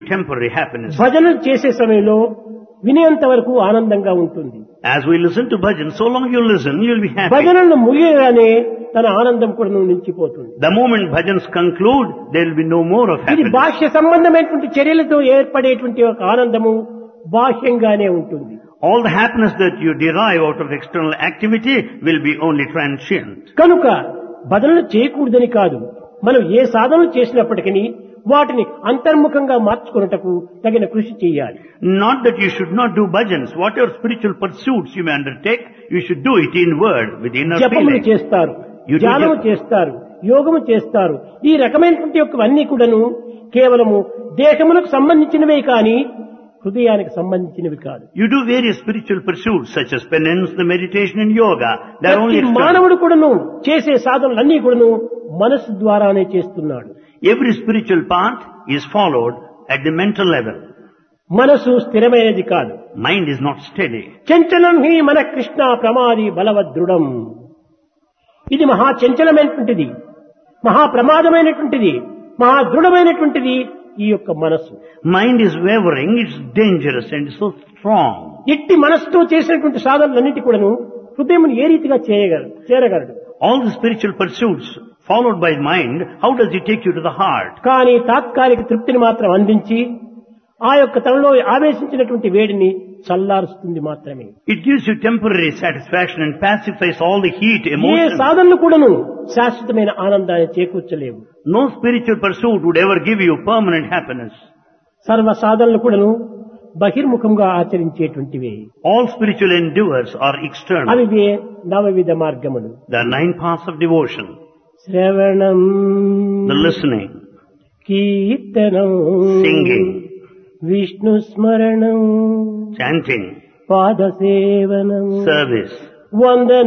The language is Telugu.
temporary happiness. భజనలు చేసే సమయంలో వినేంత వరకు ఆనందంగా ఉంటుంది As we listen to bhajan, so long you listen, you'll be happy. భజనలు ముగియగానే తన ఆనందం కూడా నిలిచిపోతుంది The moment bhajans conclude, there will be no more of ఇది happiness. బాహ్య సంబంధమైనటువంటి చర్యలతో ఏర్పడేటువంటి ఒక ఆనందము బాహ్యంగానే ఉంటుంది All the happiness that you derive out of external activity will be only transient. కనుక భజనలు చేయకూడదని కాదు మనం ఏ సాధనలు చేసినప్పటికీ వాటిని అంతర్ముఖంగా మార్చుకున్నటకు తగిన కృషి చేయాలి Not that you should not do bhajans. Whatever spiritual pursuits you may undertake, you should do it inward, with inner జపములు feeling. చేస్తారు You do ధ్యానము japa. చేస్తారు యోగము చేస్తారు ఈ రకమైనటువంటి యొక్కవన్నీ కూడాను కేవలము దేశములకు సంబంధించినవే కానీ హృదయానికి సంబంధించినవి కాదు You do various spiritual pursuits such as penance, the meditation and yoga. They're only ప్రతి external. మానవుడు కూడాను చేసే సాధనలన్నీ కూడాను మనస్సు ద్వారానే చేస్తున్నాడు Every spiritual path is followed at the mental level. మనసు స్థిరమైనది కాదు Mind is not steady. చంచలం హి మన కృష్ణ ప్రమాది బలవదృఢం ఇది మహా చంచలమైనటువంటిది మహా ప్రమాదమైనటువంటిది మహా దృఢమైనటువంటిది ఈ యొక్క మనస్సు Mind is wavering, it's dangerous and so strong. ఇట్టి మనస్సుతో చేసినటువంటి సాధనలన్నిటి కూడాను హృదయం ఏ రీతిగా చేయగలరు చేరగలడు All the spiritual pursuits followed by mind, how does it take you to the heart? కానీ తాత్కాలిక తృప్తిని మాత్రం అందించి ఆ యొక్క తనలో ఆవేశించినటువంటి వేడిని చల్లారుస్తుంది మాత్రమే It gives you temporary satisfaction and pacifies all the heat, A emotion. సాధనలు కూడాను శాశ్వతమైన ఆనందాన్ని చేకూర్చలేవు No spiritual pursuit would ever give you permanent happiness. సర్వ సాధనలు కూడాను బహిర్ముఖంగా ఆచరించేటువంటివే All spiritual endeavors are external. అవి నవవిధ మార్గములు There are nine paths of devotion. శ్రవణం The listening, కీర్తనం Singing. విష్ణు స్మరణం chanting, పాదసేవనం service, వందనం